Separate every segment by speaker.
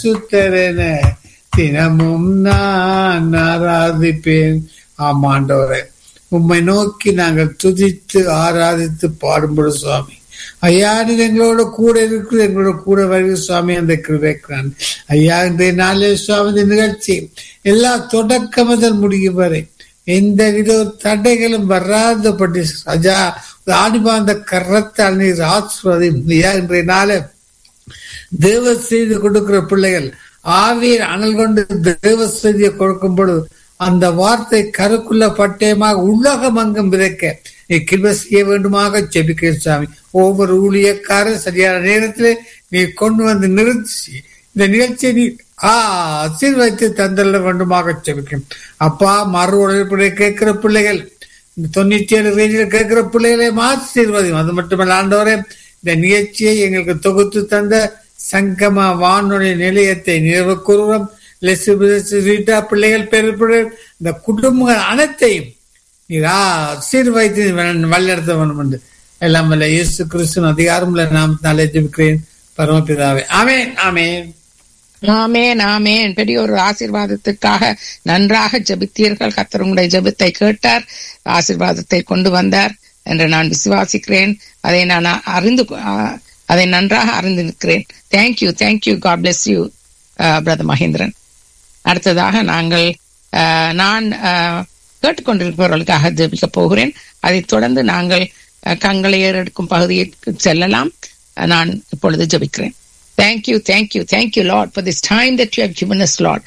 Speaker 1: பரிசுத்தரென தினமும் நான் ஆராதிப்பேன் ஆமாண்டவரே உம்மை நோக்கி நாங்கள் துதித்து ஆராதித்து பாடும்பொழுது சுவாமி ஐயா நீர் எங்களோட கூட இருக்கிறது எங்களோட கூட வருகிற சுவாமி அந்த கிருபைக்கிறான் ஐயா இன்றைய நாளில் சுவாமி இந்த நிகழ்ச்சி எல்லா தொடக்க முதல் முடியும் வரை எந்த வித தடைகளும் வராதபடி ராஜா ஆடிபாந்த கரத்தால் நீர் ஆசிர்வதி ஐயா இன்றைய நாள தேவ செய்தி கொடுக்கிற பிள்ளைகள் ஆவியர் அனல் கொண்டு தேவ செய்தியை கொடுக்கும் பொழுது அந்த வார்த்தை கருக்குள்ள பட்டயமாக உலகம் அங்கும் விதைக்க நீ கிருப செய்ய வேண்டுமாக ஜெபிக்கிற சாமி ஒவ்வொரு ஊழியக்காரர் சரியான நேரத்தில் நீ கொண்டு வந்து நிறுத்தி இந்த நிகழ்ச்சியை நீ ஆசீர்வதித்து தந்தல்ல வேண்டுமாக ஜெபிக்கும் அப்பா மறு உழைப்புடைய கேட்கிற பிள்ளைகள் தொண்ணூத்தி ஏழு ரேஞ்சில் கேட்கிற பிள்ளைகளை ஆசீர்வதியும் அது மட்டுமல்ல ஆண்டவரே இந்த நிகழ்ச்சியை எங்களுக்கு தொகுத்து தந்த சங்கம வானொலி நிலையத்தை நிறைவு கூறுவோம் ரீட்டா பிள்ளைகள் பெரு இந்த குடும்பங்கள் அனைத்தையும் நீர் ஆசீர்வதித்து வழிநடத்த வேண்டும் என்று எல்லாம் வல்ல இயேசு கிறிஸ்துவின் அதிகாரம் நாம் நாளை ஜெபிக்கிறேன் பரமபிதாவே ஆமேன் ஆமேன்
Speaker 2: ஆமேன் ஆமேன் பெரிய ஒரு ஆசீர்வாதத்துக்காக நன்றாக ஜெபித்தீர்கள் கத்தர் உங்களுடைய ஜெபத்தை கேட்டார் ஆசீர்வாதத்தை கொண்டு வந்தார் என்று நான் விசுவாசிக்கிறேன் அதை நான் அறிந்து அதை நன்றாக அறிந்திருக்கிறேன் thank you thank you God bless you brother Mahendran அடுத்ததாக நாங்கள் நான் கேட்டுக்கொண்டிருப்பவர்களுக்காக ஜெபிக்க போகிறேன் அதைத் தொடர்ந்து நாங்கள் கங்களை ஏறெடுக்கும் பகுதிக்கு செல்லலாம் நான் இப்பொழுது ஜெபிக்கிறேன் Thank you, thank you, thank you, Lord, for this time that you have given us, Lord.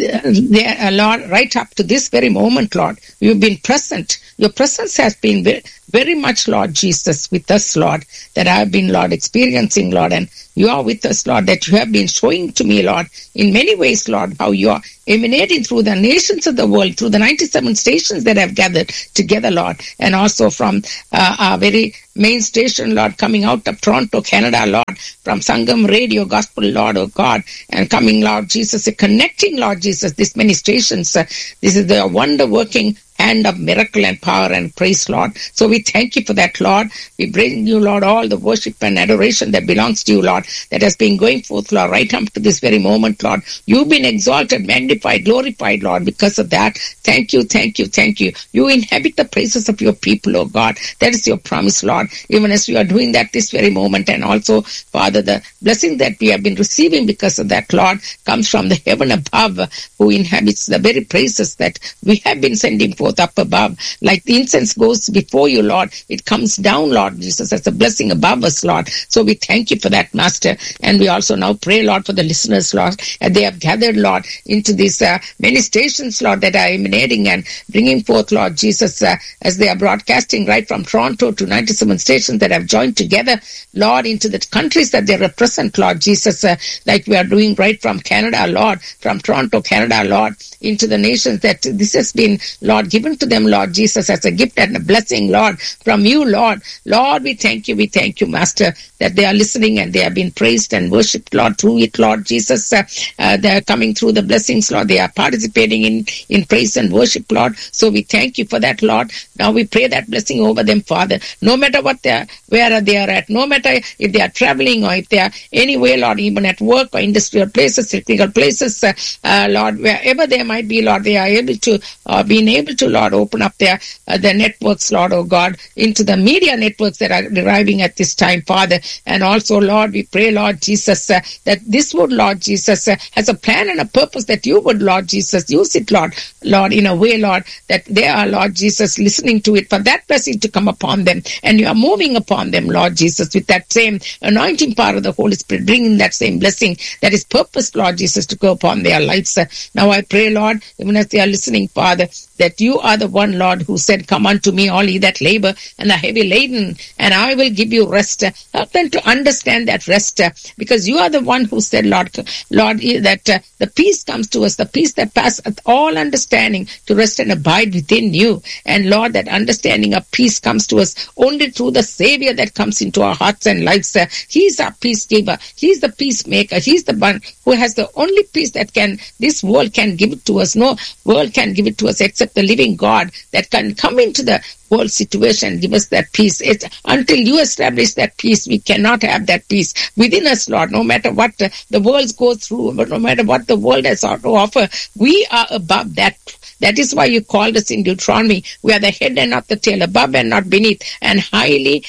Speaker 2: Uh, Lord, right up to this very moment, Lord, you've been present. Your presence has been very, very much, Lord Jesus, with us, Lord, that I have been, Lord, experiencing, Lord, and you are with us, Lord, that you have been showing to me, Lord, in many ways, Lord, how you are emanating through the nations of the world, through the 97 stations that have gathered together, Lord, and also from uh, our very main station, Lord, coming out of Toronto, Canada, Lord, from Sangam Radio Gospel, Lord, oh God, and coming, Lord Jesus, connecting, Lord Jesus, this many stations. Uh, this is the wonder working hand of miracle and power and praise, Lord. So we thank you for that, Lord. We bring you, Lord, all the worship and adoration that belongs to you, Lord, that has been going forth, Lord, right up to this very moment, Lord. You've been exalted, magnified, glorified, Lord, because of that. Thank you, thank you, thank you. You inhabit the praises of your people, oh God. That is your promise, Lord. Even as we are doing that this very moment, and also, Father, the blessing that we have been receiving because of that, Lord, comes from the heaven above, who inhabits the very praises that we have been sending forth up above. Like the incense goes before you, Lord, it comes down, Lord Jesus, as a blessing above us, Lord. So we thank you for that, Master. And we also now pray, Lord, for the listeners, Lord, and they have gathered, Lord, into these uh, many stations, Lord, that are emanating and bringing forth, Lord Jesus, uh, as they are broadcasting right from Toronto to 97 stations that have joined together, Lord, into the countries that they represent, Lord Jesus, uh, like we are doing right from Canada, Lord, from Toronto, Canada, Lord, into the nations that this has been, Lord, given to them, Lord Jesus, as a gift and a blessing, Lord, from you, Lord. Lord, we thank you, we thank you, Master, that they are listening and they have been praised and worshipped, Lord, through it, Lord Jesus. Uh, uh, they are coming through the blessings, Lord. They are participating in, in praise and worship, Lord. So we thank you for that, Lord. Now we pray that blessing over them, Father. No matter what they are, where they are at, no matter if they are traveling or if they are anywhere, Lord, even at work or industrial places, technical places, uh, uh, Lord, wherever they might be, Lord, they are able to, uh, being able to, Lord, open up their, uh, their networks, Lord, oh God, into the media networks that are arriving at this time, Father. And also, Lord, we pray, Lord Jesus, uh, that this would, Lord Jesus, uh, has a plan and a purpose that you would, Lord Jesus, use it, Lord, Lord, in a way, Lord, that they are, Lord Jesus, listening to it for that blessing to come upon them. And you are moving upon them, Lord Jesus, with that same anointing power of the Holy Spirit, bringing that same blessing that is purpose, Lord Jesus, to go upon their lives. Uh, now I pray, Lord, even as they are listening, Father, that you are the one, Lord, who said, Come unto me, all ye that labor and are heavy laden, and I will give you rest. Help them to understand that rest, because you are the one who said, Lord, Lord, that uh, the peace comes to us, the peace that passeth all understanding, to rest and abide within you. And Lord, that understanding of peace comes to us only through the Savior that comes into our hearts and lives. Uh, he's our peace giver. He's the peacemaker. He's the one who has the only peace that can this world can give it to us. No world can give it to us except the living God that can come into the world situation. Give us that peace. It's, until you establish that peace, we cannot have that peace within us, Lord. No matter what uh, the world goes through, but no matter what the world has to offer, we are above that. That is why you called us in Deuteronomy. We are the head and not the tail, above and not beneath, and highly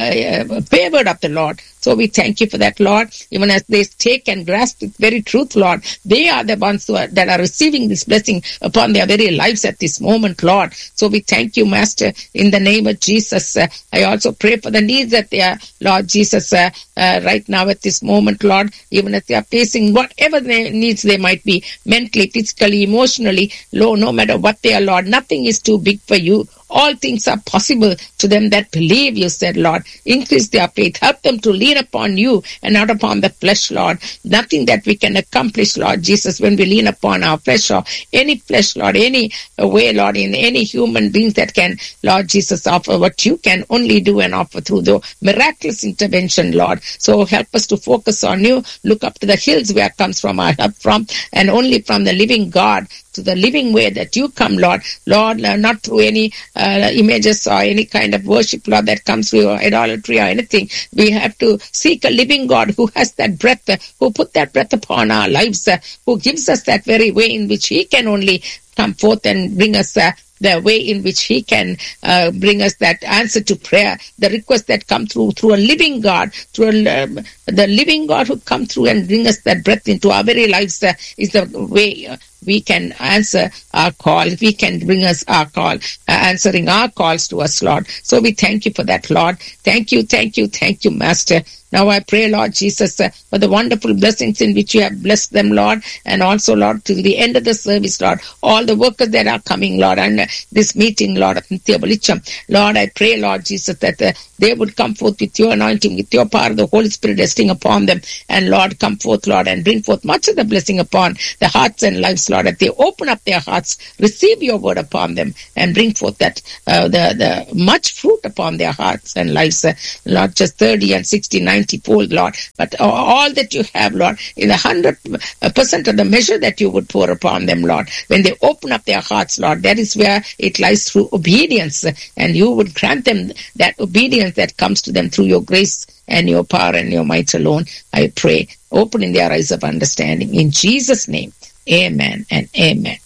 Speaker 2: uh, favored of the Lord. So we thank you for that, Lord. Even as they take and grasp the very truth, Lord, they are the ones who are, that are receiving this blessing upon their very lives at this moment, Lord. So we thank you, Master, in the name of Jesus. Uh, I also pray for the needs that they are, Lord Jesus, uh, uh, right now at this moment, Lord, even as they are facing whatever their needs they might be, mentally, physically, emotionally, Lord, no matter what they are, Lord, nothing is too big for you. All things are possible to them that believe, you said, Lord. Increase their faith. Help them to lean upon you and not upon the flesh, Lord. Nothing that we can accomplish, Lord Jesus, when we lean upon our flesh or any flesh, Lord, any way, Lord, in any human beings that can, Lord Jesus, offer what you can only do and offer through the miraculous intervention, Lord. So help us to focus on you. Look up to the hills where comes from our help from and only from the living God to the living way that you come, Lord. Lord, not through any uh, images or any kind of worship, Lord, that comes through idolatry or anything. We have to seek a living God who has that breath, uh, who put that breath upon our lives, uh, who gives us that very way in which He can only come forth and bring us the way in which he can uh, bring us that answer to prayer, the requests that come through through a living God, through a, um, the living God who come through and bring us that breath into our very lives uh, is the way uh, we can answer our call. We can bring us our call, uh, answering our calls to us, Lord. So we thank you for that, Lord. Thank you, thank you, thank you, Master. Now I pray, Lord Jesus, uh, for the wonderful blessings in which you have blessed them, Lord, and also, Lord, to the end of the service, Lord, all the workers that are coming, Lord, and uh, this meeting, Lord, of Nithya Lord, I pray, Lord Jesus, that uh, they would come forth with your anointing, with your power, the Holy Spirit resting upon them, and Lord, come forth, Lord, and bring forth much of the blessing upon the hearts and lives, Lord, that they open up their hearts, receive your word upon them, and bring forth that uh, the the much fruit upon their hearts and lives, uh, not just thirty and sixty, ninety fold, Lord, but all that you have, Lord, in a hundred percent of the measure that you would pour upon them, Lord, when they open up their hearts, Lord, that is where it lies through obedience, and you would grant them that obedience that comes to them through your grace and your power and your might alone. I pray, opening their eyes of understanding in Jesus' name. Amen and amen.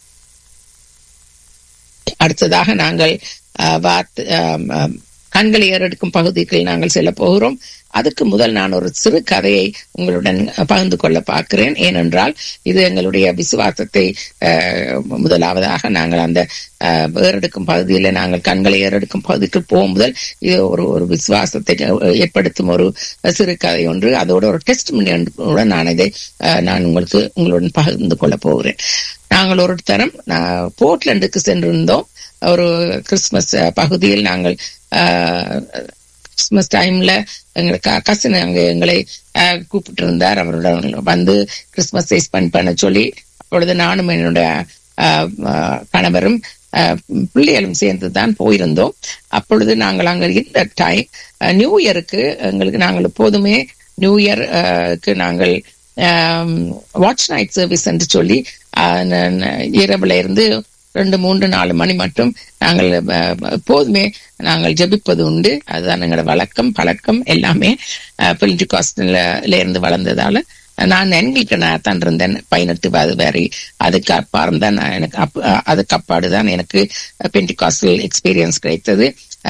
Speaker 2: அடுத்ததாக நாங்கள் கண்களை ஏறெடுக்கும் பகுதிக்கு நாங்கள் செல்ல போகிறோம் அதுக்கு முதல் நான் ஒரு சிறு கதையை உங்களுடன் பகிர்ந்து கொள்ள பார்க்கிறேன் ஏனென்றால் இது எங்களுடைய விசுவாசத்தை முதலாவதாக நாங்கள் அந்த ஏறெடுக்கும் பகுதியில் நாங்கள் கண்களை ஏறெடுக்கும் பகுதிக்கு போகும் முதல் இது ஒரு ஒரு விசுவாசத்தை ஏற்படுத்தும் ஒரு சிறு கதை ஒன்று அதோட ஒரு டெஸ்ட் உடன் நான் இதை நான் உங்களுக்கு உங்களுடன் பகிர்ந்து கொள்ள போகிறேன் நாங்கள் ஒரு தரம் போர்ட்லண்டுக்கு சென்றிருந்தோம் ஒரு கிறிஸ்துமஸ் பகுதியில் நாங்கள் கிறிஸ்துமஸ் டைம்ல எங்களுக்கு கசின் அங்க எங்களை கூப்பிட்டு இருந்தார் அவருடன் வந்து கிறிஸ்துமஸ் ஸ்பெண்ட் பண்ண சொல்லி அப்பொழுது நானும் என்னோட கணவரும் பிள்ளைகளும் சேர்ந்து தான் போயிருந்தோம் அப்பொழுது நாங்கள் அங்க இருந்த டைம் நியூ இயருக்கு எங்களுக்கு நாங்கள் எப்போதுமே நியூ இயருக்கு நாங்கள் வாட்ச் நைட் சர்வீஸ் என்று சொல்லி இரவுல இருந்து ரெண்டு மூன்று நாலு மணி மட்டும் நாங்கள் எப்போதுமே நாங்கள் ஜபிப்பது உண்டு அதுதான் எங்களோட வழக்கம் பழக்கம் எல்லாமே பிலிட்டிகாஸ்ட்ல இருந்து வளர்ந்ததால நான் எங்களுக்கு நான் தான் இருந்தேன் பதினெட்டு வயது வரை அதுக்கு அப்பாறம் தான் நான் எனக்கு அப் அதுக்கு அப்பாடு தான் எனக்கு பென்டிகாஸ்டல் எக்ஸ்பீரியன்ஸ் கிடைத்தது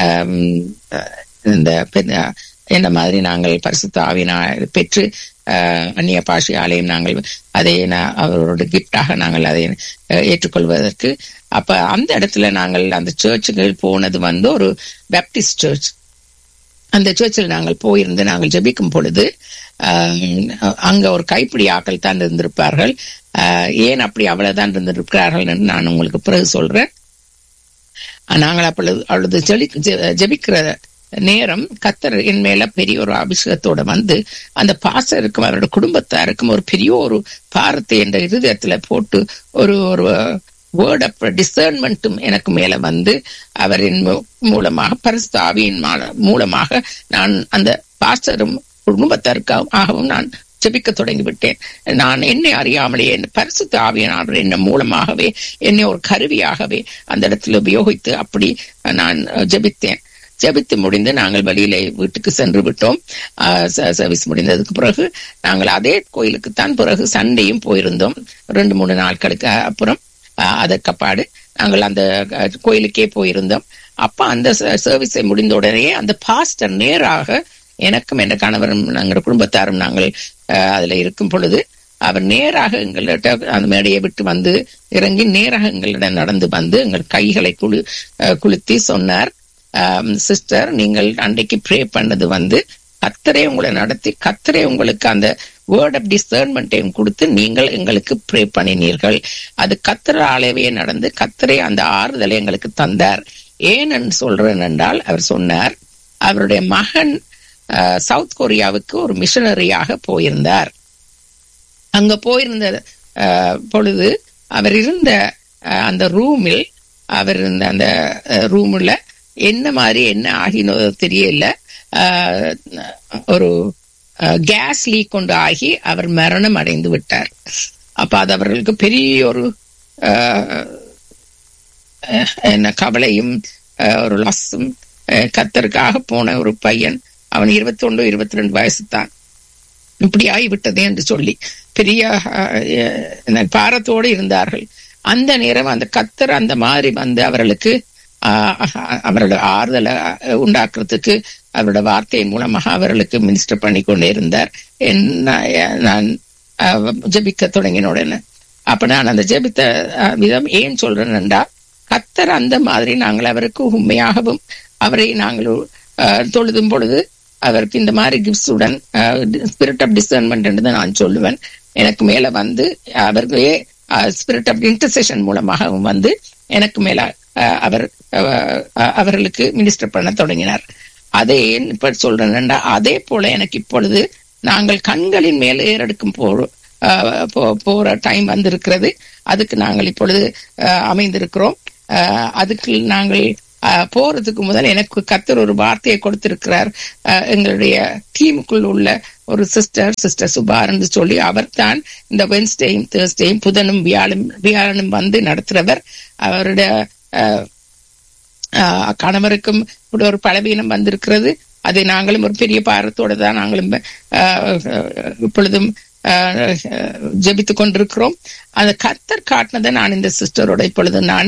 Speaker 2: இந்த என்ன மாதிரி நாங்கள் பரிசுத்த ஆவினா பெற்று அந்நிய பாஷையாலையும் நாங்கள் அதை அவரோட கிஃப்டாக நாங்கள் அதை ஏற்றுக்கொள்வதற்கு அப்ப அந்த இடத்துல நாங்கள் அந்த சர்ச்சுகள் போனது வந்து ஒரு பேப்டிஸ்ட் சர்ச் அந்த சர்ச்சில் நாங்கள் போயிருந்து நாங்கள் ஜபிக்கும் பொழுது அங்க ஒரு கைப்பிடி ஆக்கள் தான் இருந்திருப்பார்கள் ஏன் அப்படி அவ்வளவுதான் இருந்திருக்கிறார்கள் என்று நான் உங்களுக்கு பிறகு சொல்றேன் நாங்கள் அப்பொழுது அவ்வளவு ஜெலி ஜபிக்கிற நேரம் கத்தர் என் மேல பெரிய ஒரு அபிஷேகத்தோட வந்து அந்த பாசருக்கும் அவரோட குடும்பத்தாருக்கும் ஒரு பெரிய ஒரு பாரத்தை என்ற இருதயத்துல போட்டு ஒரு ஒரு வேர்ட் ஆஃப் டிசர்ன்மெண்ட்டும் எனக்கு மேல வந்து அவரின் மூலமாக பரிசுத்தாவியின் மூலமாக நான் அந்த பாஸ்டரும் குடும்பத்தாருக்காகவும் நான் ஜெபிக்க தொடங்கி விட்டேன் நான் என்னை அறியாமலே என் பரிசுத்த ஆவியனார் என்ன மூலமாகவே என்னை ஒரு கருவியாகவே அந்த இடத்துல உபயோகித்து அப்படி நான் ஜெபித்தேன் ஜெபித்து முடிந்து நாங்கள் வெளியிலே வீட்டுக்கு சென்று விட்டோம் சர்வீஸ் முடிந்ததுக்கு பிறகு நாங்கள் அதே கோயிலுக்கு தான் பிறகு சண்டையும் போயிருந்தோம் ரெண்டு மூணு நாட்களுக்கு அப்புறம் அதற்கப்பாடு நாங்கள் அந்த கோயிலுக்கே போயிருந்தோம் அப்ப அந்த சர்வீஸை முடிந்த உடனே அந்த பாஸ்டர் நேராக எனக்கும் என் கணவரும் நாங்கள் குடும்பத்தாரும் நாங்கள் அதுல இருக்கும் பொழுது அவர் நேராக எங்கள்கிட்ட அந்த மேடையை விட்டு வந்து இறங்கி நேராக எங்களிடம் நடந்து வந்து எங்கள் கைகளை குளு குளுத்தி சொன்னார் சிஸ்டர் நீங்கள் அன்றைக்கு ப்ரே பண்ணது வந்து கத்தரே உங்களை நடத்தி கத்தரே உங்களுக்கு அந்த வேர்ட் ஆஃப் டிசர்ன்மெண்ட்டையும் கொடுத்து நீங்கள் எங்களுக்கு ப்ரே பண்ணினீர்கள் அது கத்தராலேயே நடந்து கத்தரே அந்த ஆறுதலை எங்களுக்கு தந்தார் ஏன்னு சொல்றேன் என்றால் அவர் சொன்னார் அவருடைய மகன் சவுத் கொரியாவுக்கு ஒரு மிஷனரியாக போயிருந்தார் அங்க போயிருந்த பொழுது அவர் இருந்த அந்த ரூமில் அவர் இருந்த அந்த ரூம்ல என்ன மாதிரி என்ன ஆகினதோ தெரியல ஒரு கேஸ் லீக் கொண்டு ஆகி அவர் மரணம் அடைந்து விட்டார் அப்ப அது அவர்களுக்கு பெரிய ஒரு என்ன கவலையும் ஒரு லஸ்ஸும் கத்தருக்காக போன ஒரு பையன் அவன் இருபத்தி ஒன்று இருபத்தி ரெண்டு வயசு தான் இப்படி ஆகிவிட்டது என்று சொல்லி பெரிய பாரத்தோடு இருந்தார்கள் அந்த நேரம் அந்த கத்தர் அந்த மாதிரி வந்து அவர்களுக்கு அவரோட ஆறுதலை உண்டாக்குறதுக்கு அவரோட வார்த்தை மூலமாக அவர்களுக்கு மினிஸ்டர் பண்ணி கொண்டே இருந்தார் நான் ஜபிக்க தொடங்கின உடனே அப்ப நான் அந்த ஜெபித்த விதம் ஏன் சொல்றேன்டா கத்தர் அந்த மாதிரி நாங்கள் அவருக்கு உண்மையாகவும் அவரை நாங்கள் தொழுதும் பொழுது அவருக்கு இந்த மாதிரி கிஃப்ட்ஸுடன் ஸ்பிரிட் ஆஃப் டிசர்ன்மெண்ட் என்று நான் சொல்லுவேன் எனக்கு மேல வந்து அவர்களே ஸ்பிரிட் ஆஃப் இன்டர்செஷன் மூலமாகவும் வந்து எனக்கு மேல அவர் அவர்களுக்கு மினிஸ்டர் பண்ண தொடங்கினார் அதை ஏன் இப்ப சொல்றேன்டா அதே போல எனக்கு இப்பொழுது நாங்கள் கண்களின் மேல் ஏறெடுக்கும் போறோம் போற டைம் வந்திருக்கிறது அதுக்கு நாங்கள் இப்பொழுது அமைந்திருக்கிறோம் அதுக்கு நாங்கள் போறதுக்கு முதல் எனக்கு கத்தர் ஒரு வார்த்தையை கொடுத்திருக்கிறார் எங்களுடைய டீமுக்குள் உள்ள ஒரு சிஸ்டர் சிஸ்டர் சுபார்னு சொல்லி அவர் தான் இந்த வென்ஸ்டேயும் தேர்ஸ்டேயும் புதனும் வியாழனும் வியாழனும் வந்து நடத்துறவர் அவருடைய கணவருக்கும் ஒரு பலவீனம் வந்திருக்கிறது அதை நாங்களும் ஒரு பெரிய பாரத்தோட தான் நாங்களும் இப்பொழுதும் ஜெபித்துக் கொண்டிருக்கிறோம் அந்த கத்தர் காட்டினதை நான் இந்த சிஸ்டரோட இப்பொழுது நான்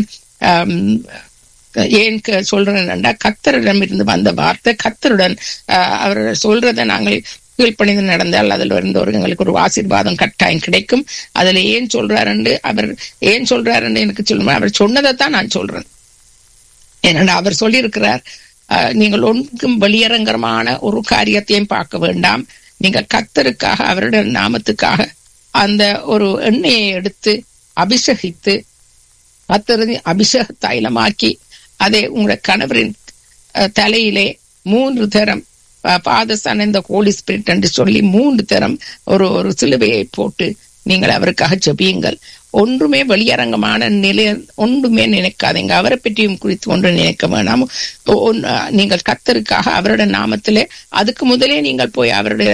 Speaker 2: ஏன் சொல்றேன் கத்தரிடம் இருந்து வந்த வார்த்தை கத்தருடன் அவர் சொல்றதை நாங்கள் கீழ்ப்பணிந்து நடந்தால் அதுல இருந்து ஒரு எங்களுக்கு ஒரு ஆசீர்வாதம் கட்டாயம் கிடைக்கும் அதுல ஏன் சொல்றாருன்னு அவர் ஏன் சொல்றாருன்னு எனக்கு சொல்லுவேன் அவர் சொன்னதைத்தான் நான் சொல்றேன் ஏன்னா அவர் சொல்லியிருக்கிறார் நீங்கள் ஒன்றும் வெளியரங்கரமான ஒரு காரியத்தையும் பார்க்க வேண்டாம் நீங்க கத்தருக்காக அவருடைய நாமத்துக்காக அந்த ஒரு எண்ணெயை எடுத்து அபிஷேகித்து கத்தரது அபிஷேக தைலமாக்கி அதை உங்களுடைய கணவரின் தலையிலே மூன்று தரம் பாதசான இந்த ஹோலி ஸ்பிரிட் என்று சொல்லி மூன்று தரம் ஒரு ஒரு சிலுவையை போட்டு நீங்கள் அவருக்காக ஜபியுங்கள் ஒன்றுமே வெளியரங்கமான நிலை ஒன்றுமே நினைக்காதீங்க அவரை பற்றியும் குறித்து ஒன்று நினைக்க வேணாம் நீங்கள் கத்தருக்காக அவருடைய நாமத்திலே அதுக்கு முதலே நீங்கள் போய் அவருடைய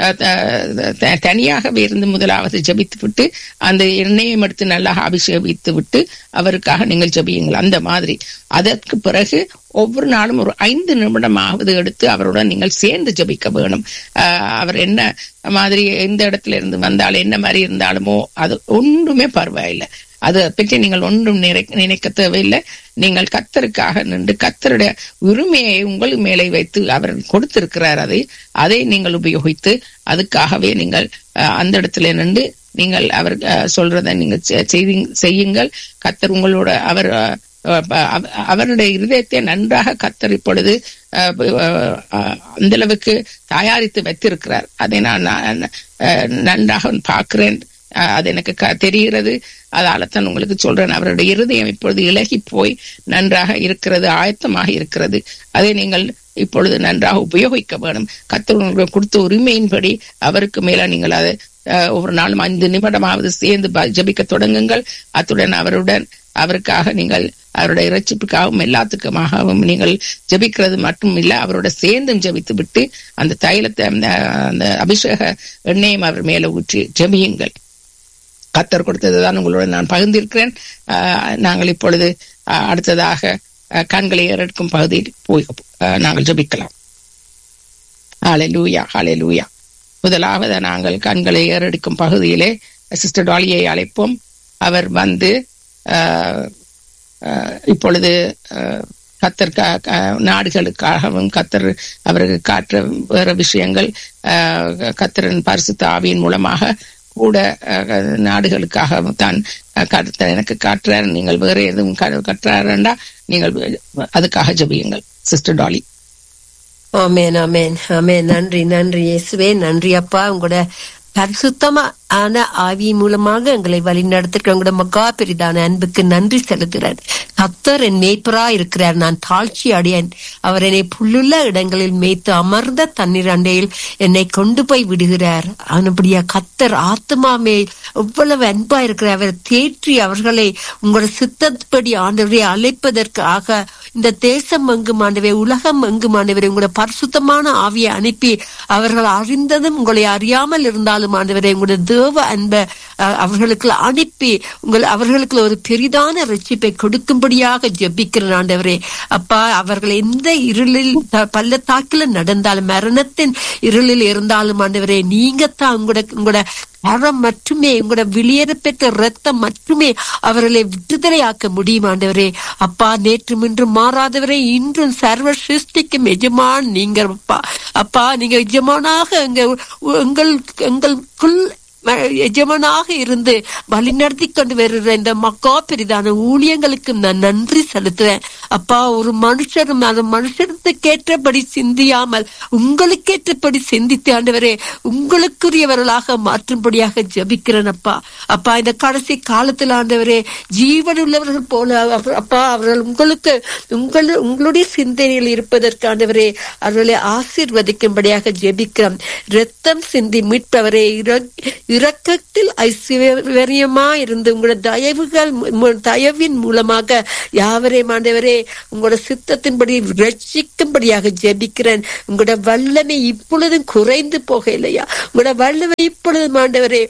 Speaker 2: தனியாகவே இருந்து முதலாவது ஜபித்து விட்டு அந்த எண்ணெயம் எடுத்து நல்லா அபிஷேகித்து விட்டு அவருக்காக நீங்கள் ஜபியுங்கள் அந்த மாதிரி அதற்கு பிறகு ஒவ்வொரு நாளும் ஒரு ஐந்து நிமிடமாவது எடுத்து அவருடன் நீங்கள் சேர்ந்து ஜபிக்க வேணும் அவர் என்ன மாதிரி எந்த இடத்துல இருந்து வந்தாலும் என்ன மாதிரி இருந்தாலுமோ அது ஒன்றுமே பரவாயில்லை அதை பற்றி நீங்கள் ஒன்றும் நினைக்க தேவையில்லை நீங்கள் கத்தருக்காக நின்று கத்தருடைய உரிமையை உங்கள் மேலே வைத்து அவர் கொடுத்திருக்கிறார் அதை அதை நீங்கள் உபயோகித்து அதுக்காகவே நீங்கள் அந்த இடத்துல நின்று நீங்கள் அவர் சொல்றதை நீங்கள் செய்யுங்கள் கத்தர் உங்களோட அவர் அவருடைய இருதயத்தை நன்றாக கத்தர் இப்பொழுது அந்த அளவுக்கு தயாரித்து வைத்திருக்கிறார் அதை நான் நன்றாக பார்க்கிறேன் அது எனக்கு தெரிகிறது அதால தான் உங்களுக்கு சொல்றேன் அவருடைய இருதயம் இப்பொழுது இலகி போய் நன்றாக இருக்கிறது ஆயத்தமாக இருக்கிறது அதை நீங்கள் இப்பொழுது நன்றாக உபயோகிக்க வேணும் கத்தர் உங்களுக்கு கொடுத்த உரிமையின்படி அவருக்கு மேல நீங்கள் அதை ஒவ்வொரு நாளும் ஐந்து நிமிடமாவது சேர்ந்து ஜபிக்க தொடங்குங்கள் அத்துடன் அவருடன் அவருக்காக நீங்கள் அவருடைய இரட்சிப்புக்காகவும் எல்லாத்துக்குமாகவும் நீங்கள் ஜெபிக்கிறது மட்டும் இல்ல அவரோட சேர்ந்தும் ஜெபித்து விட்டு அந்த தைலத்தை அந்த அந்த அபிஷேக எண்ணெயும் அவர் மேல ஊற்றி ஜெபியுங்கள் கத்தர் கொடுத்ததுதான் உங்களோட நான் பகிர்ந்திருக்கிறேன் ஆஹ் நாங்கள் இப்பொழுது ஆஹ் அடுத்ததாக ஆஹ் கண்களை ஏறெடுக்கும் பகுதியில் போய் ஆஹ் நாங்கள் ஜெபிக்கலாம் ஹalleluya ஹalleluya முதலாவது நாங்கள் கண்களை ஏறெடுக்கும் பகுதியிலே சிஸ்டர் டாலியை அழைப்போம் அவர் வந்து ஆஹ், ஆஹ், இப்பொழுது ஆஹ், கத்தர் கா- கா- நாடுகளுக்காகவும் கத்தர் அவருக்கு காற்ற வேற விஷயங்கள் ஆஹ், கத்தரின் பரிசுத்த ஆவியின் மூலமாக கூட ஆஹ், நாடுகளுக்காக தான் ஆஹ், கர்த்தர் எனக்கு காட்டுறார் நீங்கள் வேற எதுவும் க- கற்றாரண்டா நீங்கள் அதுக்காக ஜெபியுங்கள் சிஸ்டர் டாலி
Speaker 3: ஆமென் ஆமென் ஆமென் நன்றி நன்றி இயேசுவே நன்றி அப்பா உங்களோட பரிசுத்தமா ஆன ஆவி மூலமாக எங்களை வழி நடத்துகிற உங்களோட மகா பெரிதான அன்புக்கு நன்றி செலுத்துகிறேன் கத்தர் என் மேய்ப்பரா இருக்கிறார் நான் தாழ்ச்சி அடையேன் அவர் என்னை புல்லுள்ள இடங்களில் மேய்த்து அமர்ந்த தண்ணீர் அண்டையில் என்னை கொண்டு போய் விடுகிறார் அவனுபடியா கத்தர் ஆத்மாமே எவ்வளவு அன்பா இருக்கிறார் அவர் தேற்றி அவர்களை உங்களோட சித்தப்படி ஆண்டவரை அழைப்பதற்காக இந்த தேசம் எங்கும் ஆண்டவே உலகம் எங்கும் ஆண்டவரே உங்களோட பரிசுத்தமான ஆவியை அனுப்பி அவர்கள் அறிந்ததும் உங்களை அறியாமல் இருந்தாலும் ஆண்டவரே உங்களுடைய தேவ அன்பை அஹ், அவர்களுக்கு அனுப்பி உங்கள் அவர்களுக்கு ஒரு பெரிதான ரட்சிப்பை கொடுக்கும்படியாக ஜெபிக்கிறேன் ஆண்டவரே அப்பா அவர்கள் எந்த இருளில் த- பள்ளத்தாக்கில் நடந்தாலும் மரணத்தின் இருளில் இருந்தாலும் ஆண்டவரே நீங்க தான் உங்களோட உங்களோட கரம் மட்டுமே உங்களோட வெளியேற பெற்ற ரத்தம் மட்டுமே அவர்களை விடுதலையாக்க முடியும் ஆண்டவரே அப்பா நேற்று இன்று மாறாதவரே இன்றும் சர்வ சிருஷ்டிக்கும் எஜமான் நீங்க அப்பா அப்பா நீங்க எஜமானாக எங்க எங்கள் எங்களுக்குள் எஜமானாக இருந்து வழிநடத்தி கொண்டு வருகிற இந்த மக்கா பெரிதான ஊழியங்களுக்கு நான் நன்றி செலுத்துறேன் அப்பா ஒரு மனுஷரும் அந்த மனுஷருக்கு ஏற்றபடி சிந்தியாமல் உங்களுக்கேற்றபடி சிந்தித்து ஆண்டவரே உங்களுக்குரியவர்களாக மாற்றும்படியாக ஜெபிக்கிறேன் அப்பா அப்பா இந்த கடைசி காலத்தில் ஆண்டவரே ஜீவன் உள்ளவர்கள் போல அவர்- அப்பா அவர்கள் உங்களுக்கு உங்கள் உங்களுடைய சிந்தனையில் இருப்பதற்கு ஆண்டவரே அவர்களை ஆசீர்வதிக்கும்படியாக ஜெபிக்கிறோம் ரத்தம் சிந்தி மீட்பவரே இர- இரக்கத்தில் ஐஸ்வர்யமா இருந்து உங்களோட தயவுகள் மு- தயவின் மூலமாக யாவரே ஆண்டவரே உங்களோட சித்தத்தின்படி ரட்சிக்கும்படியாக ஜெபிக்கிறேன் உங்களோட வல்லமை இப்பொழுதும் குறைந்து போக இல்லையா உங்களோட வல்லமை இப்பொழுதும் ஆண்டவரே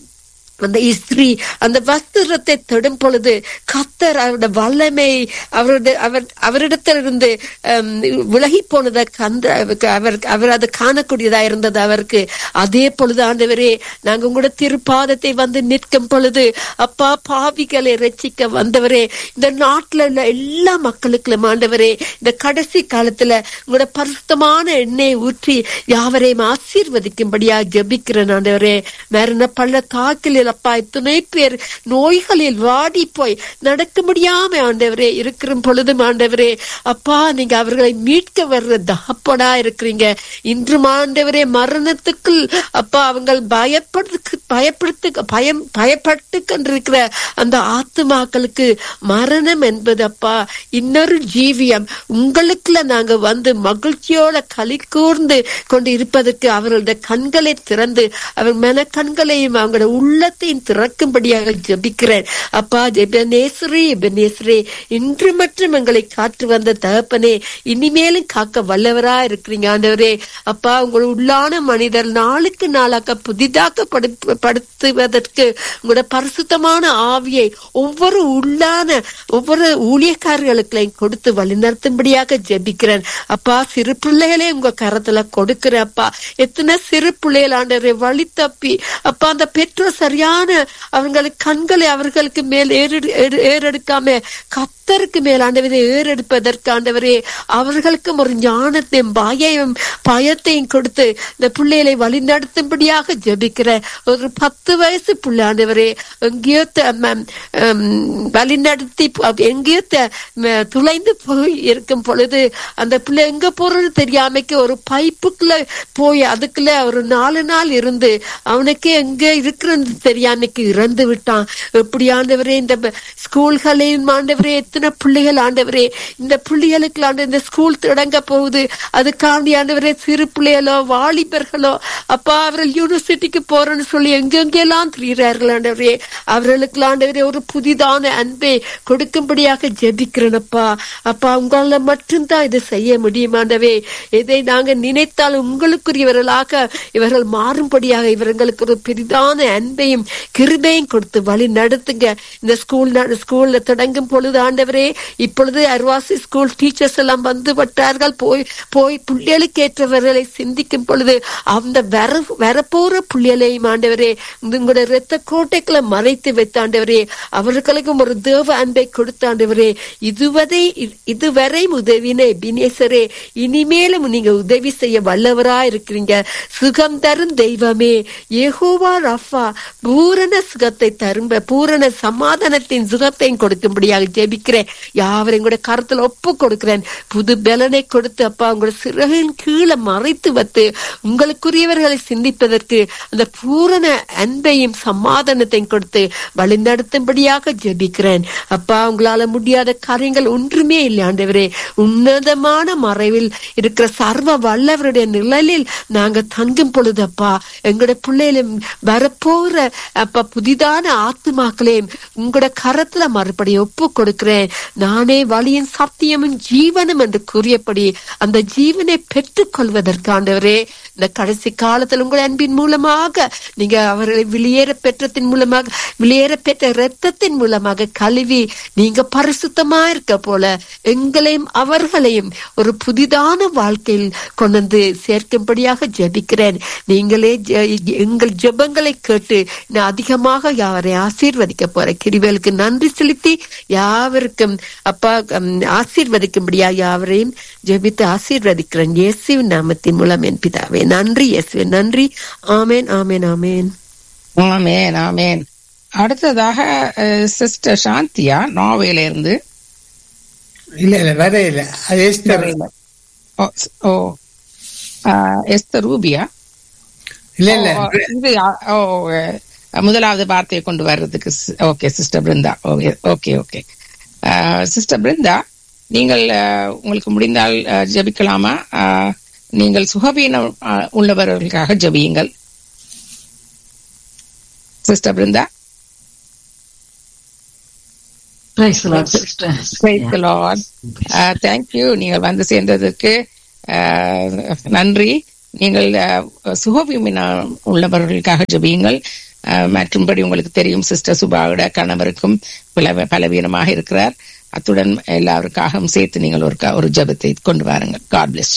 Speaker 3: அந்த இஸ்திரி அந்த வஸ்திரத்தை தொடும் பொழுது கத்தர் அவருடைய வல்லமை அவருடைய அவர் அவரிடத்திலிருந்து ஹம், விலகி போனதை கந்த அவர் அவர் அதை காணக்கூடியதா இருந்தது அவருக்கு அதே பொழுது ஆண்டவரே நாங்க உங்களோட திருப்பாதத்தை வந்து நிற்கும் பொழுது அப்பா பாவிகளை ரட்சிக்க வந்தவரே இந்த நாட்டுல உள்ள எல்லா மக்களுக்கும் ஆண்டவரே இந்த கடைசி காலத்துல உங்களோட பரிசுத்தமான எண்ணெயை ஊற்றி யாவரையும் ஆசீர்வதிக்கும்படியா ஜெபிக்கிறேன் ஆண்டவரே மரண பள்ள தாக்கில் அப்பா இத்தனை பேர் நோய்களில் வாடி போய் நடக்க முடியாம ஆண்டவரே இருக்கிற பொழுதும் ஆண்டவரே அப்பா நீங்க அவர்களை மீட்க வர்ற தகப்படா இருக்கிறீங்க இன்று ஆண்டவரே மரணத்துக்குள் அப்பா அவங்க பயப்படுத்து பயப்படுத்து பயம் பயப்பட்டு கொண்டிருக்கிற அந்த ஆத்துமாக்களுக்கு மரணம் என்பது அப்பா இன்னொரு ஜீவியம் உங்களுக்குள்ள நாங்க வந்து மகிழ்ச்சியோட களி கூர்ந்து கொண்டு இருப்பதற்கு அவர்களுடைய கண்களை திறந்து அவர் மன கண்களையும் அவங்களோட உள்ளத்தையும் திறக்கும்படியாக ஜெபிக்கிறேன் அப்பா ஜெபநேஸ்வரி ஜெபநேஸ்வரி இன்று மற்றும் எங்களை காற்று வந்த தகப்பனே இனிமேலும் காக்க வல்லவரா இருக்கிறீங்க ஆண்டவரே அப்பா உங்கள் உள்ளான மனிதர் நாளுக்கு நாளாக புதிதாக படு- படுத்துவதற்கு உங்களோட பரிசுத்தமான ஆவியை ஒவ்வொரு உள்ளான ஒவ்வொரு ஊழியக்காரர்களுக்களையும் கொடுத்து வழிநடத்தும்படியாக ஜெபிக்கிறேன் அப்பா சிறு பிள்ளைகளே உங்க கரத்துல கொடுக்கிறேன் அப்பா எத்தனை சிறு பிள்ளைகள் ஆண்டவரே வழி தப்பி அப்பா அந்த பெற்றோர் சரியான அவங்களுக்கு கண்களை அவர்களுக்கு மேல் ஏறெடு- ஏறு- ஏறெடுக்காம கத்தருக்கு மேல் ஆண்டவரை ஏறெடுப்பதற்கு ஆண்டவரே அவர்களுக்கும் ஒரு ஞானத்தையும் பயையும் பயத்தையும் கொடுத்து இந்த பிள்ளைகளை வழிநடத்தும்படியாக ஜெபிக்கிறேன் ஒரு பத்து வயசு பிள்ளை ஆண்டவரே எங்கேயோ த- ம- ஹம், வழிநடத்தி ப- எங்கேயோ த- ம- துளைந்து போய் இருக்கும் பொழுது அந்த பிள்ளை எங்க போறது தெரியாமக்கு ஒரு பைப்புக்குள்ள போய் அதுக்குள்ள ஒரு நாலு நாள் இருந்து அவனுக்கு எங்க இருக்கிறது சரியானுக்கு இறந்து விட்டான் எப்படி ஆண்டவரே இந்த ப- ஸ்கூல்களையும் ஆண்டவரே எத்தனை பிள்ளைகள் ஆண்டவரே இந்த பிள்ளைகளுக்கு ஆண்டு இந்த ஸ்கூல் தொடங்க போகுது அதுக்காண்டி ஆண்டவரே சிறு பிள்ளைகளோ வாலிபர்களோ அப்பா அவர்கள் யூனிவர்சிட்டிக்கு போறேன்னு சொல்லி எங்கெங்கெல்லாம் திரிகிறார்கள் ஆண்டவரே அவர்களுக்கு ஆண்டவரே ஒரு புதிதான அன்பை கொடுக்கும்படியாக ஜெபிக்கிறேனப்பா அப்பா உங்களால மட்டும்தான் இதை செய்ய முடியும் ஆண்டவே இதை நாங்க நினைத்தால் உங்களுக்குரியவர்களாக இவர்கள் மாறும்படியாக இவர்களுக்கு ஒரு பெரிதான அன்பையும் கிருபையும் கொடுத்து வழி நடத்துங்க இந்த ஸ்கூல் நட- ஸ்கூல்ல தொடங்கும் பொழுது ஆண்டவரே இப்பொழுது அர்வாசி ஸ்கூல் டீச்சர்ஸ் எல்லாம் வந்து விட்டார்கள் போய் போய் பிள்ளைகளுக்கு ஏற்றவர்களை சிந்திக்கும் பொழுது அந்த வர வரப்போற பிள்ளைகளையும் ஆண்டவரே உங்களுடைய இரத்த கோட்டைக்குள்ள மறைத்து வைத்தாண்டவரே அவர்களுக்கும் ஒரு தேவ அன்பை கொடுத்தாண்டவரே இதுவரை இதுவரை உதவின பினேசரே இனிமேலும் நீங்க உதவி செய்ய வல்லவரா இருக்கிறீங்க சுகம் தரும் தெய்வமே ஏகோவா ரஃபா பூரண சுகத்தை தரும்ப பூரண சமாதானத்தின் சுகத்தையும் கொடுக்கும்படியாக ஜெபிக்கிறேன் யாவரையும் கூட கருத்துல ஒப்பு கொடுக்கிறேன் புது பலனை கொடுத்து அப்பா உங்களோட சிறகின் கீழே மறைத்து வைத்து உங்களுக்குரியவர்களை சிந்திப்பதற்கு அந்த பூரண அன்பையும் சமாதானத்தையும் கொடுத்து வழிநடத்தும்படியாக ஜெபிக்கிறேன் அப்பா உங்களால முடியாத காரியங்கள் ஒன்றுமே இல்லை ஆண்டவரே உன்னதமான மறைவில் இருக்கிற சர்வ வல்லவருடைய நிழலில் நாங்க தங்கும் பொழுது அப்பா எங்களுடைய பிள்ளைகளும் வரப்போற அப்பா புதிதான ஆத்மாக்களையும் உங்களோட கரத்துல மறுபடியும் ஒப்பு கொடுக்கிறேன் நானே வழியின் சத்தியமும் ஜீவனும் என்று கூறியபடி அந்த ஜீவனை பெற்றுக் கொள்வதற்கு ஆண்டவரே இந்த கடைசி காலத்தில் உங்கள் அன்பின் மூலமாக நீங்க அவர்களை வெளியேற பெற்றத்தின் மூலமாக வெளியேற பெற்ற இரத்தத்தின் மூலமாக கழுவி நீங்க பரிசுத்தமா இருக்க போல எங்களையும் அவர்களையும் ஒரு புதிதான வாழ்க்கையில் கொண்டு வந்து சேர்க்கும்படியாக ஜெபிக்கிறேன் நீங்களே ஜெ- எங்கள் ஜெபங்களை கேட்டு இன்னும் அதிகமாக யாவரை ஆசீர்வதிக்க போற கிரிவேலுக்கு நன்றி செலுத்தி யாவருக்கும் அப்பா உம், ஆசீர்வதிக்கும்படியா யாவரையும் ஜெபித்து ஆசீர்வதிக்கிறேன் இயேசுவின் நாமத்தின் மூலம் என் பிதாவே நன்றி இயேசுவே நன்றி ஆமேன் ஆமேன் ஆமேன்
Speaker 2: ஆமேன் ஆமேன் அடுத்ததாக சிஸ்டர் சாந்தியா நாவேல இருந்து
Speaker 1: இல்ல இல்ல வர இல்ல அது எஸ்தர்
Speaker 2: ஓ, ஸ்- ஓ ஆஹ், எஸ்தர் ரூபியா
Speaker 1: இல்ல இல்ல
Speaker 2: ஓ, இது ஆ- ஓ அஹ், முதலாவது வார்த்தையை கொண்டு வர்றதுக்கு okay sister Brindha okay okay okay sister Brindha நீங்கள் அஹ், உங்களுக்கு முடிந்தால் அஹ், ஜெபிக்கலாமா அஹ், நீங்கள் சுகவீனம் அஹ், உள்ளவர்களுக்காக ஜெபியுங்கள் sister Brindha
Speaker 4: Praise the Lord, sister.
Speaker 2: Praise the Lord. Uh, thank you. நீங்கள் வந்து சேர்ந்ததற்கு uh, நன்றி நீங்கள் uh, சுகவீமின உள்ளவர்களுக்காக ஜெபியுங்கள் uh, மற்றும்படி உங்களுக்கு தெரியும் சிஸ்டர் சுபாவோட கணவருக்கும் பல பலவீனமாக இருக்கிறார் அத்துடன் எல்லாருக்காகவும் சேர்த்து நீங்கள் ஒரு க- ஒரு ஜெபத்தை கொண்டு வாருங்கள் காட் பிளஸ்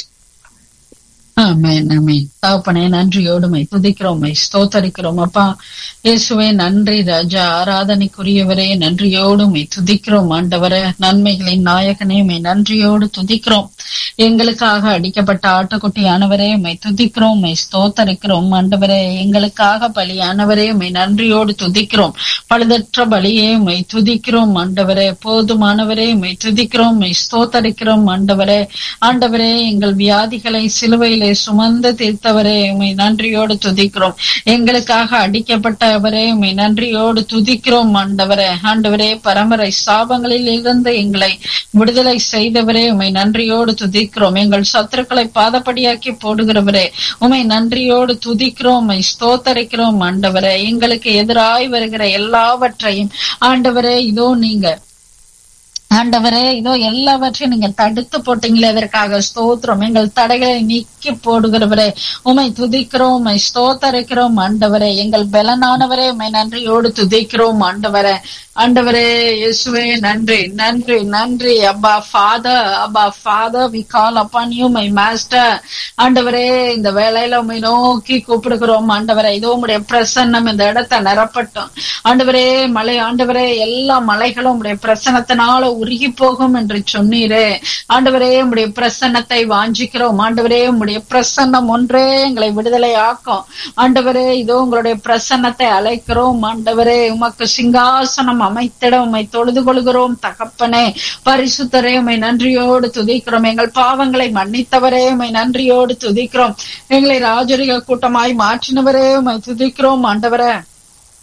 Speaker 4: ஆமென் ஆமென் தகப்பனே நன்றியோடுமை துதிக்கிறோமை ஸ்தோத்தரிக்கிறோம் அப்பா இயேசுவே நன்றி ராஜா ஆராதனைக்குரியவரே நன்றியோடுமை துதிக்கிறோம் ஆண்டவரே நன்மைகளின் நாயகனே உம்மை நன்றியோடு துதிக்கிறோம் எங்களுக்காக அடிக்கப்பட்ட ஆட்டுக்குட்டியானவரே உம்மை துதிக்கிறோம் உம்மை ஸ்தோத்தரிக்கிறோம் ஆண்டவரே எங்களுக்காக பலியானவரே உம்மை நன்றியோடு துதிக்கிறோம் பழுதற்ற பலியே உம்மை துதிக்கிறோம் ஆண்டவரே போதுமானவரே உம்மை துதிக்கிறோம் உம்மை ஸ்தோத்தரிக்கிறோம் ஆண்டவரே ஆண்டவரே எங்கள் வியாதிகளை சிலுவையிலே சுமந்து தீர்த்தவரே உம்மை நன்றியோடு துதிக்கிறோம் எங்களுக்காக அடிக்கப்பட்டவரே உம்மை நன்றியோடு துதிக்கிறோம் ஆண்டவரே ஆண்டவரே பரம்பரை சாபங்களில் இருந்து எங்களை விடுதலை செய்தவரே உம்மை நன்றியோடு துதிக்கிறோம் எங்கள் சத்துருக்களை பாதப்படியாக்கி போடுகிறவரே உம்மை நன்றியோடு துதிக்கிறோம் உம்மை ஸ்தோத்தரிக்கிறோம் ஆண்டவரே எங்களுக்கு எதிராய் வருகிற எல்லாவற்றையும் ஆண்டவரே இதோ நீங்க ஆண்டவரே இதோ எல்லாவற்றையும் நீங்கள் தடுத்து போட்டீங்களே அதற்காக ஸ்தோத்திரம் எங்கள் தடைகளை நீக்கி போடுகிறவரே உமை துதிக்கிறோம் உமை ஸ்தோத்தரிக்கிறோம் ஆண்டவரே எங்கள் பலனானவரே உமை நன்றியோடு துதிக்கிறோம் ஆண்டவரே ஆண்டவரே இயேசுவே நன்றி நன்றி நன்றி அப்பா ஃபாதர் அப்பா ஃபாதர் வி கால் அப்பான் யூ மை மாஸ்டர் ஆண்டவரே இந்த வேலையில உண்மை நோக்கி கூப்பிடுகிறோம் ஆண்டவரே இதோ உடைய பிரசன்னம் இந்த இடத்தை நிரப்பட்டும் ஆண்டவரே மலை ஆண்டவரே எல்லா மலைகளும் உடைய பிரசன்னத்தினால உருகி போகும் என்று சொன்னீரே ஆண்டவரே உடைய பிரசன்னத்தை வாஞ்சிக்கிறோம் ஆண்டவரே உடைய பிரசன்னம் ஒன்றே எங்களை விடுதலை ஆக்கும் ஆண்டவரே இதோ உங்களுடைய பிரசன்னத்தை அழைக்கிறோம் ஆண்டவரே உமக்கு சிங்காசனம் அமைத்திட உம்மை தொழுது கொள்கிறோம் தகப்பனே பரிசுத்தரே உம்மை நன்றியோடு துதிக்கிறோம் எங்கள் பாவங்களை மன்னித்தவரே உம்மை நன்றியோடு துதிக்கிறோம் எங்களை ராஜரிக கூட்டமாய் மாற்றினவரே உம்மை துதிக்கிறோம் ஆண்டவரே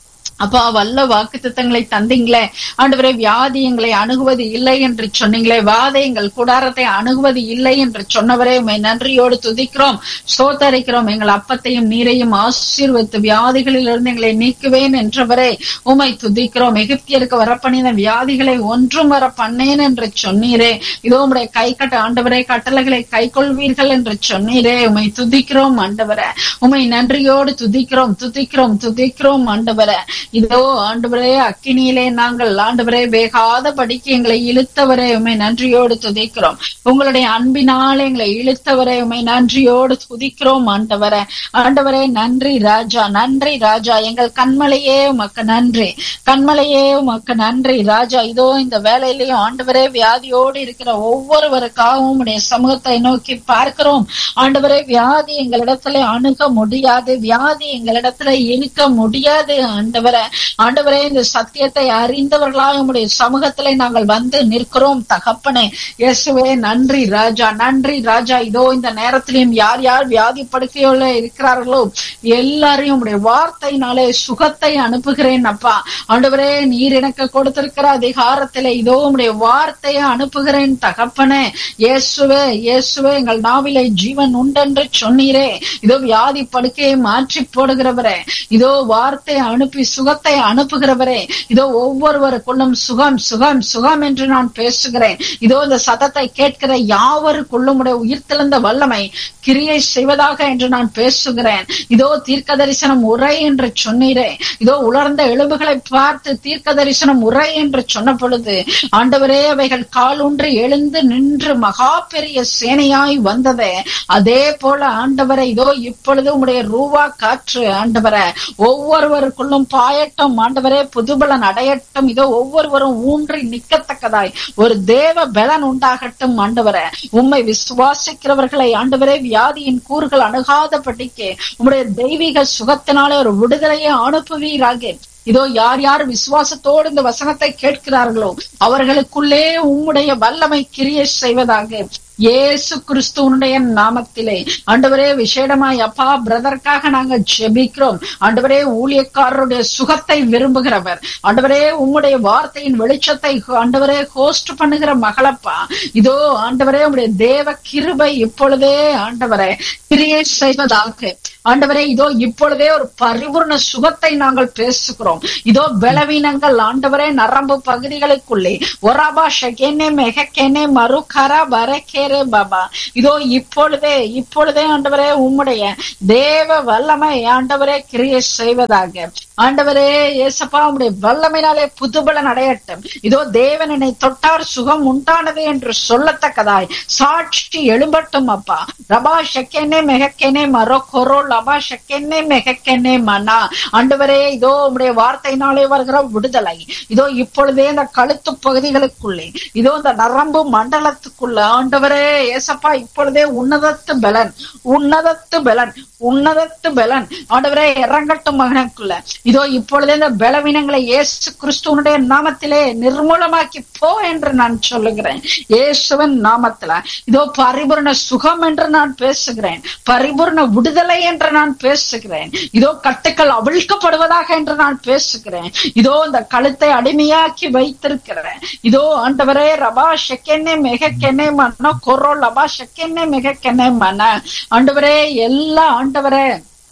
Speaker 4: அப்பா வல்ல வாக்கு திட்டங்களை தந்தீங்களே ஆண்டவரே வியாதி எங்களை அணுகுவது இல்லை என்று சொன்னீங்களே வாதை எங்கள் கூடாரத்தை அணுகுவது இல்லை என்று சொன்னவரே உமை நன்றியோடு துதிக்கிறோம் சோத்தரிக்கிறோம் எங்கள் அப்பத்தையும் நீரையும் ஆசீர்வத்து வியாதிகளில் இருந்து எங்களை நீக்குவேன் என்றவரே உமை துதிக்கிறோம் எகிப்தியருக்கு வரப்பண்ணின வியாதிகளை ஒன்றும் வர பண்ணேன் என்று சொன்னீரே இதோ உடைய கை கட்ட ஆண்டவரே கட்டளைகளை கை கொள்வீர்கள் என்று சொன்னீரே உமை துதிக்கிறோம் ஆண்டவரே உமை நன்றியோடு துதிக்கிறோம் துதிக்கிறோம் துதிக்கிறோம் ஆண்டவரே இதோ ஆண்டவரே அக்கினியிலே நாங்கள் ஆண்டவரே வேகாத படிக்கு எங்களை இழுத்தவரே உமை நன்றியோடு துதிக்கிறோம் உங்களுடைய அன்பினாலே எங்களை இழுத்தவரே உமை நன்றியோடு துதிக்கிறோம் ஆண்டவரே ஆண்டவரே நன்றி ராஜா நன்றி ராஜா எங்கள் கண்மலையே உமக்கு நன்றி கண்மலையே உமக்கு நன்றி ராஜா இதோ இந்த வேலையிலையும் ஆண்டவரே வியாதியோடு இருக்கிற ஒவ்வொருவருக்காகவும் உடைய சமூகத்தை நோக்கி பார்க்கிறோம் ஆண்டவரே வியாதி எங்களிடத்துல அணுக முடியாது வியாதி எங்களிடத்துல இருக்க முடியாது ஆண்டவரே ஆண்டவரே இந்த சத்தியத்தை அறிந்தவர்களாக உங்களுடைய சமூகத்திலே நாங்கள் வந்து நிற்கிறோம் தகப்பனே இயேசுவே நன்றி ராஜா நன்றி ராஜா இதோ இந்த நேரத்திலையும் யார் யார் வியாதி படுக்கையோட இருக்கிறார்களோ எல்லாரையும் உடைய வார்த்தையினாலே சுகத்தை அனுப்புகிறேன் அப்பா ஆண்டவரே நீர் எனக்கு கொடுத்திருக்கிற அதிகாரத்திலே இதோ உடைய வார்த்தையை அனுப்புகிறேன் தகப்பனே இயேசுவே இயேசுவே எங்கள் நாவிலே ஜீவன் உண்டென்று சொன்னீரே இதோ வியாதி படுக்கையை மாற்றி போடுகிறவரே இதோ வார்த்தை அனுப்பி சுகத்தை அனுப்புகிறவரே இதோ ஒவ்வொருவருக்குள்ளும் சுகம் சுகம் சுகம் என்று நான் பேசுகிறேன் இதோ இந்த சதத்தை கேட்கிற யாவருக்குள்ளும் உடைய உயிர்த்தெழுந்த வல்லமை கிரியை செய்வதாக என்று நான் பேசுகிறேன் இதோ தீர்க்க தரிசனம் உரை என்று சொன்னீரே இதோ உலர்ந்த எலும்புகளை பார்த்து தீர்க்க தரிசனம் உரை என்று சொன்ன பொழுது ஆண்டவரே அவைகள் காலூன்றி எழுந்து நின்று மகா பெரிய சேனையாய் வந்ததே அதே போல ஆண்டவரை இதோ இப்பொழுது உடைய ரூவா காற்று ஆண்டவரை ஒவ்வொருவருக்குள்ளும் பாயட்டும் ஆண்டவரே புதுபலன் அடையட்டும் இதோ ஒவ்வொருவரும் ஊன்றி நிக்கத்தக்கதாய் ஒரு தேவ பலன் உண்டாகட்டும் ஆண்டவரை உம்மை விசுவாசிக்கிறவர்களை ஆண்டவரே வியாதியின் கூறுகள் அணுகாதபடிக்கு உம்முடைய தெய்வீக சுகத்தினாலே ஒரு விடுதலையை அனுப்புவீராக இதோ யார் யார் விசுவாசத்தோடு இந்த வசனத்தை கேட்கிறார்களோ அவர்களுக்குள்ளே உம்முடைய வல்லமை கிரியை செய்வதாக இயேசு கிறிஸ்துவனுடைய நாமத்திலே ஆண்டவரே விசேடமாய் அப்பா பிரதற்காக நாங்க ஜெபிக்கிறோம் ஆண்டவரே ஊழியக்காரருடைய சுகத்தை விரும்புகிறவர் ஆண்டவரே உம்முடைய வார்த்தையின் வெளிச்சத்தை ஆண்டவரே ஹோஸ்ட் பண்ணுகிற மகளப்பா இதோ ஆண்டவரே உம்முடைய தேவ கிருபை இப்பொழுதே ஆண்டவரே கிரியை செய்வதாக ஆண்டவரே இதோ இப்பொழுதே ஒரு பரிபூர்ண சுகத்தை நாங்கள் பேசுகிறோம் இதோ பலவீனங்கள் ஆண்டவரே நரம்பு பகுதிகளுக்குள்ளே ஒராபா ஷகேனே மெகக்கேனே மறுகரா பரக்கேரே பாபா இதோ இப்பொழுதே இப்பொழுதே ஆண்டவரே உம்முடைய தேவ வல்லமை ஆண்டவரே கிரியை செய்வதாக ஆண்டவரே ஏசப்பா உடைய வல்லமையினாலே புதுபலன் அடையட்டும் இதோ தேவன் என்னை தொட்டார் சுகம் உண்டானது என்று சொல்லத்தக்கதாய் சாட்சி எழும்பட்டும் அப்பா ரபா ஷக்கெனே மெகக்கெனே மரோ கொரோ லபா ஷக்கெனே மெகக்கெனே மனா ஆண்டவரே இதோ உடைய வார்த்தையினாலே வருகிற விடுதலை இதோ இப்பொழுதே இந்த கழுத்து பகுதிகளுக்குள்ளே இதோ இந்த நரம்பு மண்டலத்துக்குள்ள ஆண்டவரே ஏசப்பா இப்பொழுதே உன்னதத்து பலன் உன்னதத்து பலன் உன்னதத்து பலன் ஆண்டவரே இறங்கட்டும் மகனுக்குள்ள இதோ இப்பொழுதே இந்த பலவீனங்களை இயேசு கிறிஸ்துவனுடைய நாமத்திலே நிர்மூலமாக்கி போ என்று நான் சொல்லுகிறேன் இயேசுவன் நாமத்துல இதோ பரிபூர்ண சுகம் என்று நான் பேசுகிறேன் பரிபூர்ண விடுதலை என்று நான் பேசுகிறேன் இதோ கட்டுக்கள் அவிழ்க்கப்படுவதாக என்று நான் பேசுகிறேன் இதோ இந்த கழுத்தை அடிமையாக்கி வைத்திருக்கிறேன் இதோ ஆண்டவரே ரபா ஷெக்கென்னே மெகக்கென்னே மன கொரோ லபா ஷெக்கென்னே மெகக்கென்னே மன ஆண்டவரே எல்லா ஆண்டவரே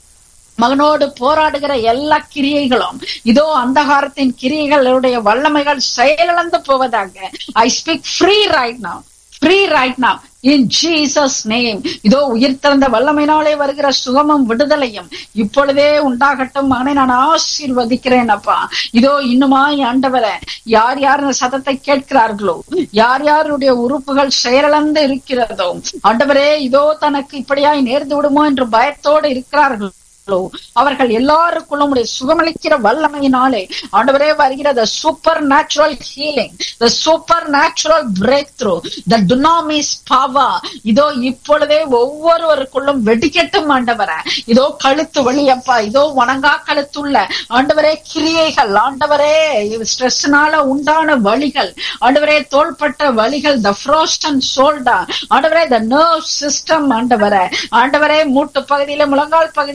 Speaker 4: மகனோடு போராடுகிற எல்லா கிரியைகளும் இதோ அந்தகாரத்தின் கிரியைகளுடைய வல்லமைகள் செயலிழந்து போவதாக I speak free right now free right now in Jesus name இதோ உயிர் திறந்த வல்லமையினாலே வருகிற சுகமும் விடுதலையும் இப்பொழுதே உண்டாகட்டும் மகனை நான் ஆசீர்வதிக்கிறேன் அப்பா இதோ இன்னுமாய் ஆண்டவரை யார் யார் இந்த சதத்தை கேட்கிறார்களோ யார் யாருடைய உறுப்புகள் செயலிழந்து இருக்கிறதோ ஆண்டவரே இதோ தனக்கு இப்படியாய் நேர்ந்து விடுமோ என்று பயத்தோடு இருக்கிறார்கள் அவர்கள் எல்லாருக்குள்ளும் உடைய சுகமளிக்கிற வல்லமையினாலே ஆண்டவரே வருகிற supernatural healing the supernatural breakthrough the dunamis பாவா இதோ இப்பொழுதே ஒவ்வொருவருக்குள்ளும் வெடிக்கட்டும் ஆண்டவர இதோ கழுத்து வழியப்பா இதோ வணங்கா கழுத்துள்ள ஆண்டவரே கிரியைகள் ஆண்டவரே ஸ்ட்ரெஸ்னால உண்டான வழிகள் ஆண்டவரே தோள்பட்ட வழிகள் த ஃப்ரோஸ்டன் சோல்டா ஆண்டவரே த நர்வ் சிஸ்டம் ஆண்டவரே ஆண்டவரே மூட்டு பகுதியில முழங்கால் பகுதிகளிலே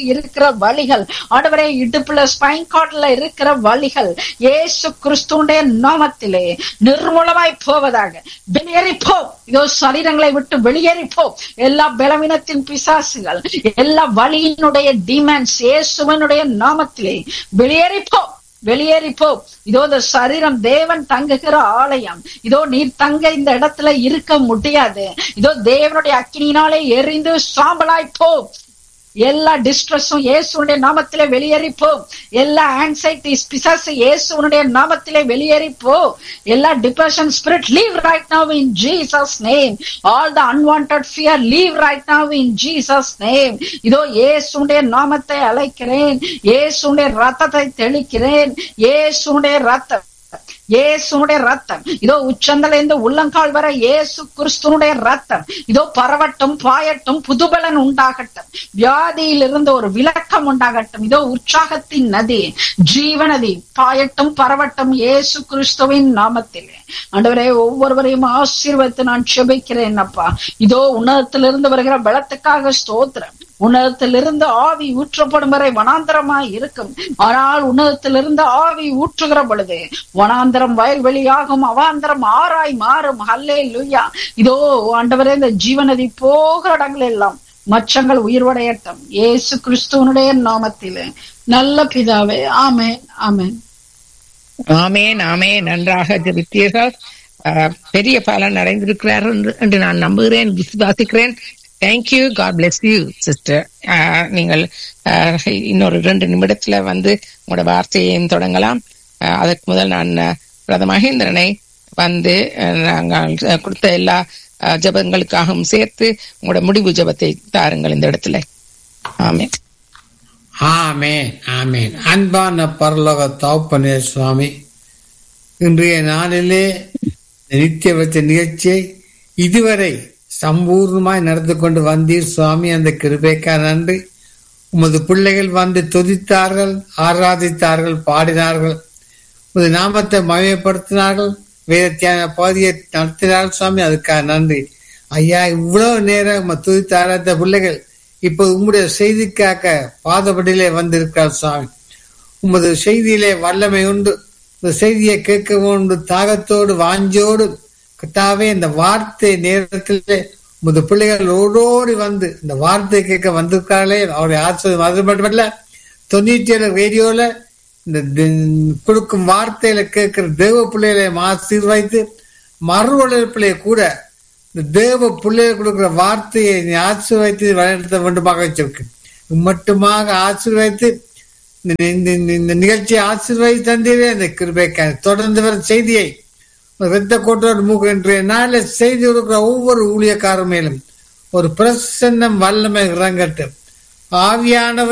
Speaker 4: இருக்கிற வலிகள் ஆண்டவரே இடுப்புல ஸ்பைன் கார்ட்ல இருக்கிற வலிகள் இயேசு கிறிஸ்துடைய நாமத்திலே நிர்மூலமாய் போவதாக வெளியேறி போ இதோ சரீரங்களை விட்டு வெளியேறி போ எல்லா பலவீனத்தின் பிசாசுகள் எல்லா வலியினுடைய டிமாண்ட்ஸ் இயேசுவனுடைய நாமத்திலே வெளியேறி போ வெளியேறி போ இதோ இந்த சரீரம் தேவன் தங்குகிற ஆலயம் இதோ நீர் தங்க இந்த இடத்துல இருக்க முடியாது இதோ தேவனுடைய அக்கினியினாலே எரிந்து சாம்பலாய் போ எல்லா டிஸ்ட்ரெஸும் இயேசுடைய நாமத்திலே வெளியேறி போ எல்லா ஆன்சைட்டிஸ் பிசாசு இயேசுடைய நாமத்திலே வெளியேறி போ எல்லா depression spirit leave right now in Jesus name all the unwanted fear leave right now in Jesus name இதோ இயேசுடைய நாமத்தை அழைக்கிறேன் இயேசுடைய ரத்தத்தை தெளிக்கிறேன் இயேசுடைய ரத்தம் இயேசுடைய ரத்தம் இதோ உச்சந்தல இருந்து உள்ளங்கால் வர இயேசு கிறிஸ்துனுடைய ரத்தம் இதோ பரவட்டும் பாயட்டும் புதுபலன் உண்டாகட்டும் வியாதியில் இருந்து ஒரு விளக்கம் உண்டாகட்டும் இதோ உற்சாகத்தின் நதி ஜீவநதி பாயட்டும் பரவட்டும் இயேசு கிறிஸ்துவின் நாமத்திலே ஆண்டவரே ஒவ்வொருவரையும் ஆசீர்வதித்து நான் செபிக்கிறேன் அப்பா இதோ உன்னதத்திலிருந்து வருகிற பலத்துக்காக ஸ்தோத்திரம் உன்னதத்திலிருந்து ஆவி ஊற்றப்படும் வரை வனாந்தரமாய் இருக்கும் ஆனால் உன்னதத்திலிருந்து ஆவி ஊற்றுகிற பொழுது வனாந்தரம் வயல்வெளியாகும் அவாந்தரம் ஆராய் மாறும் ஹல்லே லுய்யா இதோ ஆண்டவரே இந்த ஜீவநதி போகிற இடங்கள் எல்லாம் மச்சங்கள் உயிர்வடையட்டும் இயேசு கிறிஸ்துவனுடைய நாமத்திலே நல்ல பிதாவே ஆமேன் ஆமேன்
Speaker 2: ஆமேன் ஆமேன் நன்றாக ஜெபித்தீர்கள் அஹ், பெரிய பலன் அடைந்திருக்கிறார் என்று- என்று நான் நம்புகிறேன் விசுவாசிக்கிறேன் thank you God bless you sister நீங்கள் அஹ், இன்னொரு ரெண்டு நிமிடத்துல வந்து உங்களோட வார்த்தையையும் தொடங்கலாம் அஹ், அதற்கு முதல் நான் அஹ், பிரதம மகேந்திரனை வந்து அஹ், நாங்கள் அஹ், கொடுத்த எல்லா அஹ், ஜெபங்களுக்காகவும் சேர்த்து உங்களோட முடிவு ஜெபத்தை தாருங்கள் இந்த இடத்துல ஆமென்
Speaker 1: ஆமேன் ஆமேன் அன்பான பரலோக தகப்பனே சுவாமி இன்றைய நாளிலே இந்த நித்தியவச்ச நிகழ்ச்சியை இதுவரை சம்பூர்ணமாய் நடந்து கொண்டு வந்தீர் சுவாமி அந்த கிருபைக்கா நன்றி உமது பிள்ளைகள் வந்து துதித்தார்கள் ஆராதித்தார்கள் பாடினார்கள் உமது நாமத்தை மகிமைப்படுத்தினார்கள் வேத தியான பகுதியை நடத்தினார்கள் சுவாமி அதுக்காக நன்றி ஐயா இவ்வளவு நேரம் உம்மை துதித்து ஆராய்த்த பிள்ளைகள் இப்போது உம்முடைய செய்திக்காக பாதபடியிலே வந்திருக்கிறார் சுவாமி உமது செய்தியிலே வல்லமை உண்டு இந்த செய்தியை கேட்க உண்டு தாகத்தோடு வாஞ்சோடு கத்தாவே இந்த வார்த்தை நேரத்திலே உமது பிள்ளைகள் ஓடோடி வந்து இந்த வார்த்தை கேட்க வந்திருக்காங்களே அவருடைய ஆசிரியர் அது மட்டுமல்ல தொண்ணூற்றி ஏழு ரேடியோல இந்த தி- கொடுக்கும் வார்த்தையில கேட்கிற தேவ பிள்ளைகளை ஆசீர்வதித்து மறு வளர்ப்பிலே கூட இந்த தேவ பிள்ளைகள் கொடுக்கிற வார்த்தையை நீ ஆசீர்வதித்து வழிநடத்த வேண்டுமாக வச்சிருக்கு மட்டுமாக ஆசீர்வதித்து இந்த- இந்த- இந்த- இந்த நிகழ்ச்சியை ஆசீர்வதி தந்தீரே அந்த கிருபைக்க தொடர்ந்து வர செய்தியை ரத்த கோட்டோடு மூக்கு இன்றைய நாளில் செய்தி கொடுக்கிற ஒவ்வொரு ஊழியக்காரர் மேலும் ஒரு பிரசன்னம் வல்லமை இறங்கட்டும் ஆவியானவர்